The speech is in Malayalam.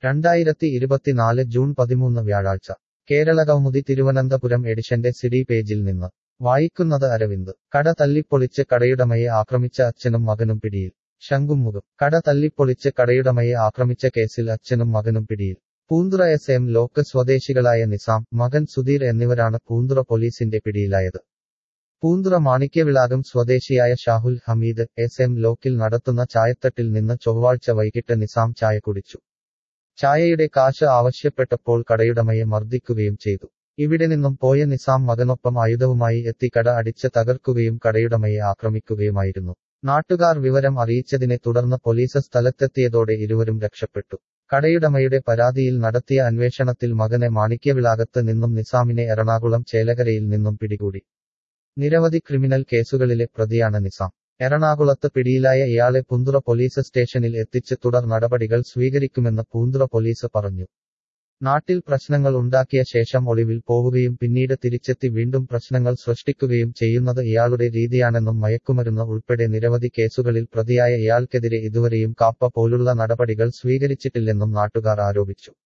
രണ്ടായിരത്തി ഇരുപത്തിനാല് ജൂൺ പതിമൂന്ന് വ്യാഴാഴ്ച കേരള കൗമുദി തിരുവനന്തപുരം എഡിഷന്റെ സിഡി പേജിൽ നിന്ന് വായിക്കുന്നത് അരവിന്ദ് കട തല്ലിപ്പൊളിച്ച് കടയുടമയെ ആക്രമിച്ച അച്ഛനും മകനും പിടിയിൽ ശംഖുമുഖം കട തല്ലിപ്പൊളിച്ച് കടയുടമയെ ആക്രമിച്ച കേസിൽ അച്ഛനും മകനും പിടിയിൽ പൂന്തുറ എസ് എം ലോക്ക് സ്വദേശികളായ നിസാം മകൻ സുധീർ എന്നിവരാണ് പൂന്തുറ പോലീസിന്റെ പിടിയിലായത് പൂന്തുറ മാണിക്യവിളാകം സ്വദേശിയായ ഷാഹുൽ ഹമീദ് എസ് എം ലോക്കിൽ നടത്തുന്ന ചായത്തട്ടിൽ നിന്ന് ചൊവ്വാഴ്ച വൈകിട്ട് നിസാം ചായ കുടിച്ചു ചായയുടെ കാശ് ആവശ്യപ്പെട്ടപ്പോൾ കടയുടമയെ മർദ്ദിക്കുകയും ചെയ്തു ഇവിടെ നിന്നും പോയ നിസാം മകനൊപ്പം ആയുധവുമായി എത്തി കട അടിച്ച് തകർക്കുകയും കടയുടമയെ ആക്രമിക്കുകയുമായിരുന്നു നാട്ടുകാർ വിവരം അറിയിച്ചതിനെ തുടർന്ന് പോലീസ് സ്ഥലത്തെത്തിയതോടെ ഇരുവരും രക്ഷപ്പെട്ടു കടയുടമയുടെ പരാതിയിൽ നടത്തിയ അന്വേഷണത്തിൽ മകനെ മാണിക്യവിളാകത്ത് നിന്നും നിസാമിനെ എറണാകുളം ചേലകരയിൽ നിന്നും പിടികൂടി നിരവധി ക്രിമിനൽ കേസുകളിലെ പ്രതിയാണ് നിസാം എറണാകുളത്ത് പിടിയിലായ ഇയാളെ പൂന്തുറ പോലീസ് സ്റ്റേഷനിൽ എത്തിച്ച് തുടർ നടപടികൾ സ്വീകരിക്കുമെന്ന് പൂന്തുറ പോലീസ് പറഞ്ഞു നാട്ടിൽ പ്രശ്നങ്ങൾ ഉണ്ടാക്കിയ ശേഷം ഒളിവിൽ പോവുകയും പിന്നീട് തിരിച്ചെത്തി വീണ്ടും പ്രശ്നങ്ങൾ സൃഷ്ടിക്കുകയും ചെയ്യുന്നത് ഇയാളുടെ രീതിയാണെന്നും മയക്കുമരുന്ന് ഉൾപ്പെടെ നിരവധി കേസുകളിൽ പ്രതിയായ ഇയാൾക്കെതിരെ ഇതുവരെയും കാപ്പ പോലുള്ള നടപടികൾ സ്വീകരിച്ചിട്ടില്ലെന്നും നാട്ടുകാർ ആരോപിച്ചു